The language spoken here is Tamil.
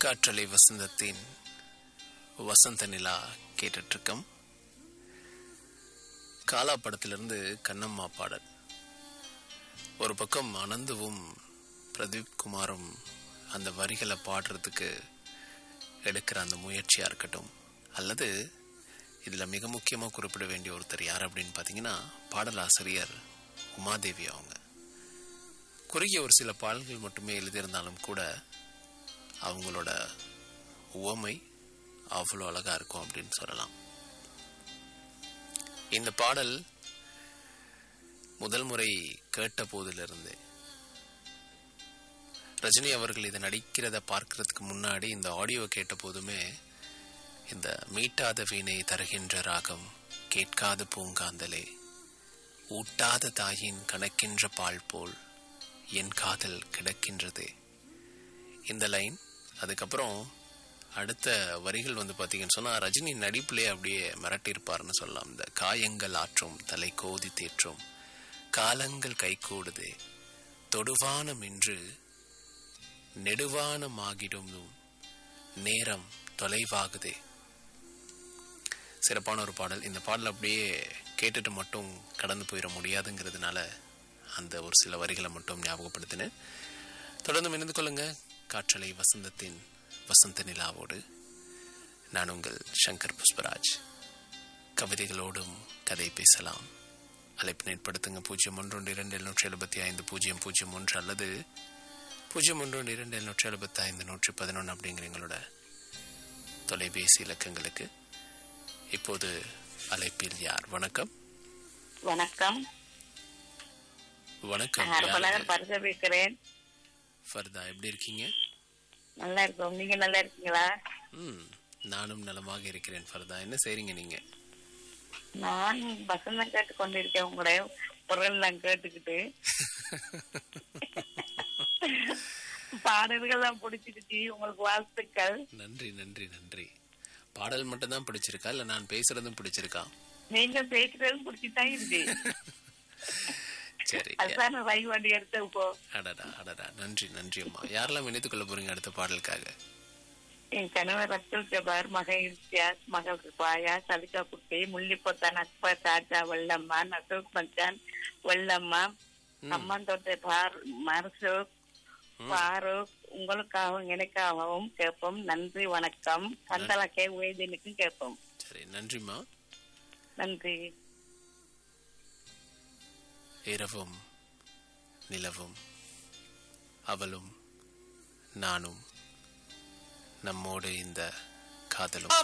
காற்றலை வசந்தத்தின் வசந்த நிலா கேட்டுட்ருக்கோம் காலா படத்திலிருந்து கண்ணம்மா பாடல் ஒரு பக்கம் அனந்துவும் பிரதீப் குமாரும் அந்த வரிகளை பாடுறதுக்கு எடுக்கிற அந்த முயற்சியாக இருக்கட்டும் அல்லது இதில் மிக முக்கியமாக குறிப்பிட வேண்டிய ஒருத்தர் யார் அப்படின்னு பார்த்தீங்கன்னா பாடலாசிரியர் உமாதேவி அவங்க குறுகிய ஒரு சில பாடல்கள் மட்டுமே எழுதியிருந்தாலும் கூட அவங்களோட உவமை அவ்வளோ அழகாக இருக்கும் அப்படின்னு சொல்லலாம் இந்த பாடல் முதல் முறை கேட்ட போதிலிருந்து ரஜினி அவர்கள் இதை நடிக்கிறத பார்க்கறதுக்கு முன்னாடி இந்த ஆடியோ கேட்ட போதுமே இந்த மீட்டாத வீணை தருகின்ற ராகம் கேட்காத பூங்காந்தலே ஊட்டாத தாயின் கணக்கின்ற பால் போல் என் காதல் கிடக்கின்றதே இந்த லைன் அதுக்கப்புறம் அடுத்த வரிகள் வந்து பார்த்தீங்கன்னு சொன்னால் ரஜினி நடிப்புலே அப்படியே மிரட்டியிருப்பார்னு சொல்லலாம் இந்த காயங்கள் ஆற்றும் தலை கோதி தேற்றும் காலங்கள் கைகூடுதே தொடுவானம் என்று நெடுவானமாகிடும் நேரம் தொலைவாகுதே சிறப்பான ஒரு பாடல் இந்த பாடல் அப்படியே கேட்டுட்டு மட்டும் கடந்து போயிட முடியாதுங்கிறதுனால அந்த ஒரு சில வரிகளை மட்டும் ஞாபகப்படுத்தினேன் தொடர்ந்து இணைந்து கொள்ளுங்க காற்றலை வசந்தத்தின் வசந்த நிலாவோடு நான் உங்கள் சங்கர் புஷ்பராஜ் கவிதைகளோடும் கதை பேசலாம் அழைப்பினை ஏற்படுத்துங்க பூஜ்ஜியம் ஒன்று ஒன்று இரண்டு எழுநூற்றி எழுபத்தி ஐந்து பூஜ்ஜியம் பூஜ்ஜியம் ஒன்று அல்லது பூஜ்ஜியம் ஒன்று ஒன்று இரண்டு எழுநூற்றி எழுபத்தி ஐந்து நூற்றி பதினொன்று அப்படிங்கிற எங்களோட தொலைபேசி இலக்கங்களுக்கு இப்போது அழைப்பில் யார் வணக்கம் வணக்கம் வணக்கம் நான் அருமநகர் பரிசு பேசுறேன் ஃபர்தா எப்படி இருக்கீங்க நல்லா இருக்கோம் நீங்க நல்லா இருக்கீங்களா ம் நானும் நலமாக இருக்கிறேன் ஃபர்தா என்ன செய்றீங்க நீங்க நான் வசந்தம் கேட்டு கொண்டிருக்கேன் உங்களுடைய குரல் நான் கேட்டுக்கிட்டு பாடல்கள்லாம் பிடிச்சிருச்சு உங்களுக்கு வாழ்த்துக்கள் நன்றி நன்றி நன்றி பாடல் மட்டும் தான் பிடிச்சிருக்கா இல்ல நான் பேசுறதும் பிடிச்சிருக்கா நீங்க பேசுறதும் பிடிச்சிதான் இருக்கு சரி அதுதான் நான் ரயில் வண்டி எடுத்து இப்போ அடடா அடடா நன்றி நன்றி அம்மா யாரெல்லாம் இணைத்துக் கொள்ள போறீங்க அடுத்த பாடலுக்காக என் கணவர் அப்துல் ஜபார் மகன் இம்தியாஸ் மகள் பாயா சலிகா குட்டி முள்ளிப்பொத்தான் அக்பர் தாஜா வெள்ளம்மா நசூக் மச்சான் வெள்ளம்மா அம்மந்தோட்டை பார் மர்சூக் பாரூக் உங்களுக்காகவும் எனக்காகவும் கேட்போம் நன்றி வணக்கம் கந்தலக்கே வேதினுக்கும் கேட்போம் சரி நன்றிம்மா நன்றி இரவும் நிலவும் அவளும் நானும் நம்மோடு இந்த காதலும்